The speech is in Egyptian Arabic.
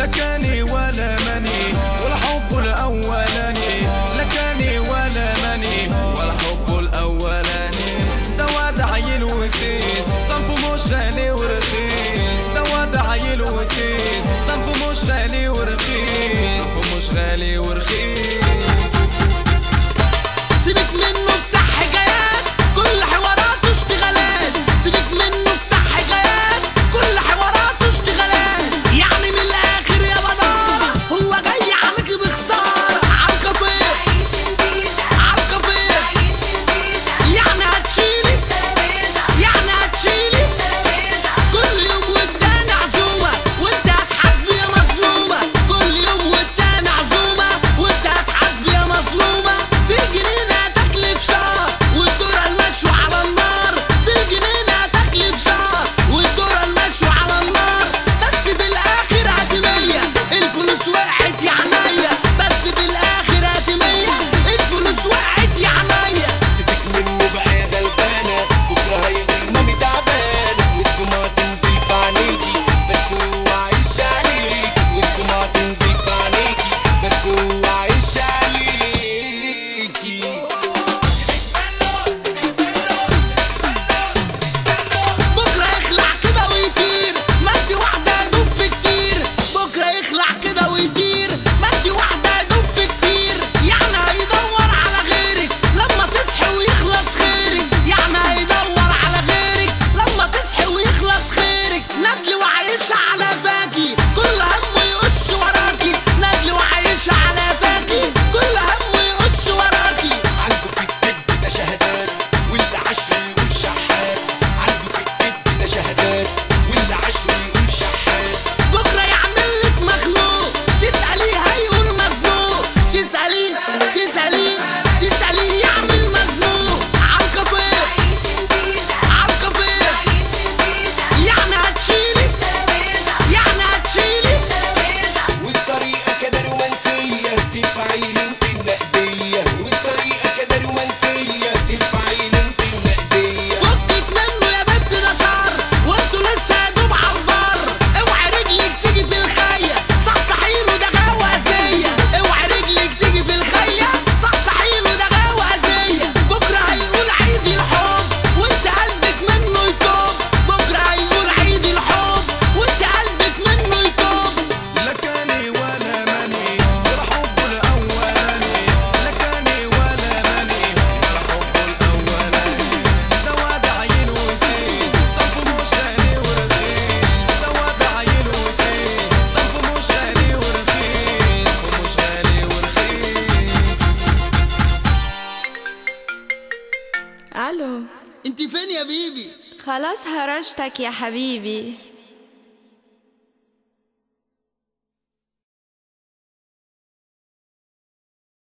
لا كاني ولا ماني والحب الاولاني لا كاني ولا ماني والحب الاولاني دواد عيل وسيس صنفه مش غالي ورخيص دواد عيل وسيس صنفه مش غالي ورخيص صنفه مش غالي ورخيص سيبك منه بتاع حكايات كل حواراته اشتغالات سيبك منه بتاع حكايات كل حواراته اشتغالات يعني من الاخر يا بدار هو جاي عليك بخسارة عالكافيه عالكافيه يعني هتشيلي يعني هتشيلي كل يوم والتاني عزومة وانت هتحاسبي يا مظلومة كل يوم والتاني عزومة وانت هتحاسبي يا مظلومة في جنينة تاكلي في شهر والدورة المشوي على النار في جنينة تاكلي في شهر والدورة المشوي على النار بس في الآخر هتمية الفلوس وقعت يا عينيا بس في الآخر هتمية الفلوس وقعت يا عينيا سيبك منه بقى يا غلبانة بكرة هيغير مامي تعبانة والدموع تنزل في عينيكي بس هو عايش عليك والدموع تنزل في عينيكي بس هو عايش عليكي بكره يخلع كده ويطير مادي واحده يدوب في كتير بكره يخلع كده ويطير مادي واحده يدوب في كتير يعني هيدور على غيرك لما تصحي ويخلص خيرك يعني هيدور على غيرك لما تصحي ويخلص خيرك ندل وعايشة على باقي كل همه يقش وراكي ندل وعايشة على باقي كل همه يقش وراكي عنده في الكذب ده شهادات واللي عشر يقول شحات عنده في الكذب ده شهادات واللي عشر يقول شحات بكره يعملك مخلوق تسأليه هيقول مزنوق تسأليه تسأليه تسأليه يعمل مزنوق عالكافيه عالكافيه يعني هتشيلي يعني هتشيلي والطريقة كده رومانسية تدفعي لي انت النقدية والطريقة كده رومانسية تدفعي لي انت النقدية فكك منه يا بنت ده شعر وانتوا لسه يا دوب عالبر اوعي رجلك تيجي في الخية صحصحيله ده غوازية اوعي رجلك تيجي في الخية صحصحيله ده غوازية بكرة هيقول عيد الحب وانت قلبك منه يتوب بكرة هيقول عيد الحب وانت قلبك منه يتوب لا كاني ولا ماني والحب الاولاني لا كاني ولا ماني والحب الاولاني دواد عيل وسيس صنفه مش غالي ورخيص دواد عيل وسيس صنفه مش غالي ورخيص صنفه مش غالي ورخيص الو انت فين يا بيبي خلاص هرجتك يا حبيبي